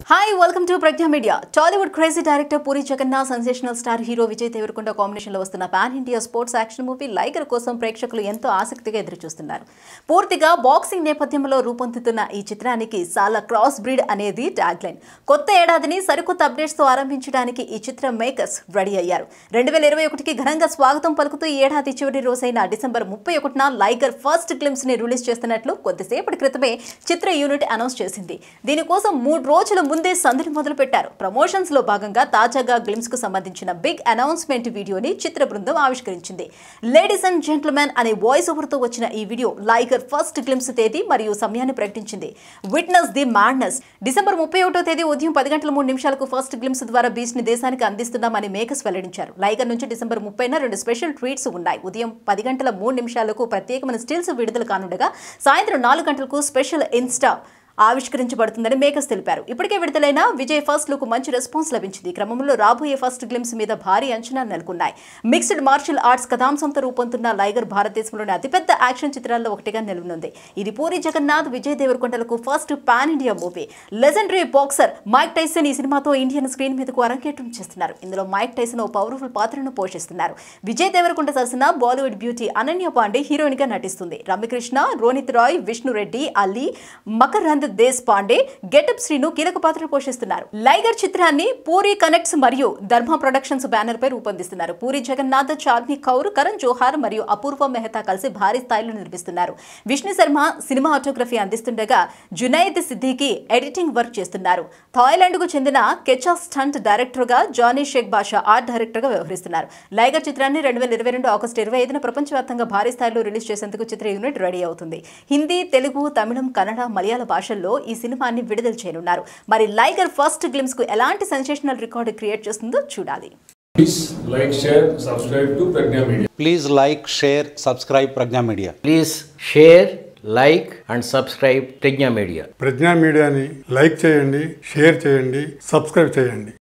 Hi welcome to Pragna media Tollywood crazy director Puri Jagannadh sensational star hero Vijay Deverakonda combination లో వస్తున్న pan India sports action movie Liger కోసం ప్రేక్షకులు ఎంతో ఆసక్తిగా ఎదురుచూస్తున్నారు పూర్తిగా బాక్సింగ్ నేపథ్యంలో రూపొందుతున్న ఈ చిత్రానికి చాలా క్రాస్ బ్రీడ్ అనేది ట్యాగ్ లైన్ కొత్త ఏడాదిని సరికొత్త అప్డేట్స్ తో ఆరంభించడానికి ఈ చిత్రం మేకర్స్ రెడీ అయ్యారు రెండు వేల ఇరవై ఒకటికి ఘనంగా స్వాగతం పలుకుతూ ఈ ఏడాది చివరి రోజైన డిసెంబర్ ముప్పై ఒకటిన లైగర్ ఫస్ట్ గ్లిమ్స్ ని రిలీజ్ చేస్తున్నట్లు కొద్దిసేపటి క్రితమే చిత్ర యూనిట్ అనౌన్స్ చేసింది దీనికోసం మూడు రోజుల ముందే సందడి మొదలు పెట్టారు ప్రమోషన్స్ లో భాగంగా తాజాగా గ్లిమ్స్ కు సంబంధించిన బిగ్ అనౌన్స్మెంట్ వీడియోని చిత్ర బృందం ఆవిష్కరించింది లేడీస్ అండ్ జెంట్మెన్ అనే వాయిస్ ఓవర్ తో వచ్చిన ఈ వీడియో లైగర్ ఫస్ట్ గ్లిమ్స్ తేదీ మరియు సమయాన్ని ప్రకటించింది విట్నెస్ ది మ్యాడ్నెస్ డిసెంబర్ ముప్పై ఒకటో తేదీ ఉదయం పది గంటల మూడు నిమిషాలకు ఫస్ట్ గ్లిమ్స్ ద్వారా బీచ్ ని దేశానికి అందిస్తున్నామని మేకర్స్ వెల్లడించారు లైగర్ నుంచి డిసెంబర్ ముప్పైన రెండు స్పెషల్ ట్వీట్స్ ఉన్నాయి ఉదయం పది గంటల మూడు నిమిషాలకు ప్రత్యేకమైన స్టిల్స్ విడుదల కానుండగా సాయంత్రం నాలుగు గంటలకు స్పెషల్ ఇన్స్టా ఆవిష్కరించబడుతుందని మేకర్స్ తెలిపారు ఇప్పటికే విడుదలైన విజయ్ ఫస్ట్ లుక్ మంచి రెస్పాన్స్ లభించింది ఈ క్రమంలో రాబోయే ఫస్ట్ గ్లిమ్స్ మీద భారీ అంచనాలు నెలకొన్నాయి మిక్స్డ్ మార్షల్ ఆర్ట్స్ కథాంశంతో రూపొందుతున్న లైగర్ భారతదేశంలోని అతిపెద్ద యాక్షన్ చిత్రాల్లో ఒకటిగా నిలవనుంది ఇది పూరి జగన్నాథ్ విజయ్ దేవరకొండలకు first pan India movie legendary boxer Mike Tyson ఈ సినిమాతో ఇండియన్ స్క్రీన్ మీదకు అరంగేట్రం చేస్తున్నారు ఇందులో మైక్ టైసన్ ఓ పవర్ఫుల్ పాత్రను పోషిస్తున్నారు విజయ్ దేవరకొండ సరసన Bollywood beauty Ananya Pandey heroine గా నటిస్తుంది రమ్యకృష్ణ రోనిత్ రాయ్ విష్ణు రెడ్డి అలీ మకరంద్ దేశ్ పాండే గెటప్ శ్రీను కీలక పాత్ర పోషిస్తున్నారు లైగర్ చిత్రాన్ని పూరి కనెక్ట్స్ మరియు ధర్మ ప్రొడక్షన్స్ బ్యానర్ పై రూపొందిస్తున్నారు పూరి జగన్నాథ్ చార్మి కౌర్ కరణ్ జోహార్ మరియు అపూర్వ మెహతా కలిసి భారీ స్థాయిలో నిర్మిస్తున్నారు విష్ణు శర్మ సినిమా ఆటోగ్రఫీ అందిస్తుండగా జునైద్ సిద్దికి ఎడిటింగ్ వర్క్ చేస్తున్నారు థాయిలాండ్ కు చెందిన కెచా స్టంట్ డైరెక్టర్ గా జానీ షేక్ బాషా ఆర్ట్ డైరెక్టర్ గా వ్యవహరిస్తున్నారు లైగర్ చిత్రాన్ని రెండు వేల ఇరవై రెండు ఆగస్టు ఇరవై ఐదున ప్రపంచవ్యాప్తంగా భారీ స్థాయిలో రిలీజ్ చేసేందుకు చిత్ర యూనిట్ రెడీ అవుతుంది హిందీ తెలుగు తమిళం కన్నడ మలయాళ భాషల్లో ఈ సినిమాని విడుదల చేయనున్నారు మరి లైగర్ ఫస్ట్ గ్లిమ్స్ కు ఎలాంటి సెన్సేషనల్ రికార్డు క్రియేట్ చేస్తుందో చూడాలి Please like, share, subscribe to Pragna Media. Please like, share, subscribe Pragna Media. Please share like and subscribe Pragna media Pragna మీడియాని లైక్ చేయండి షేర్ చేయండి సబ్స్క్రైబ్ చేయండి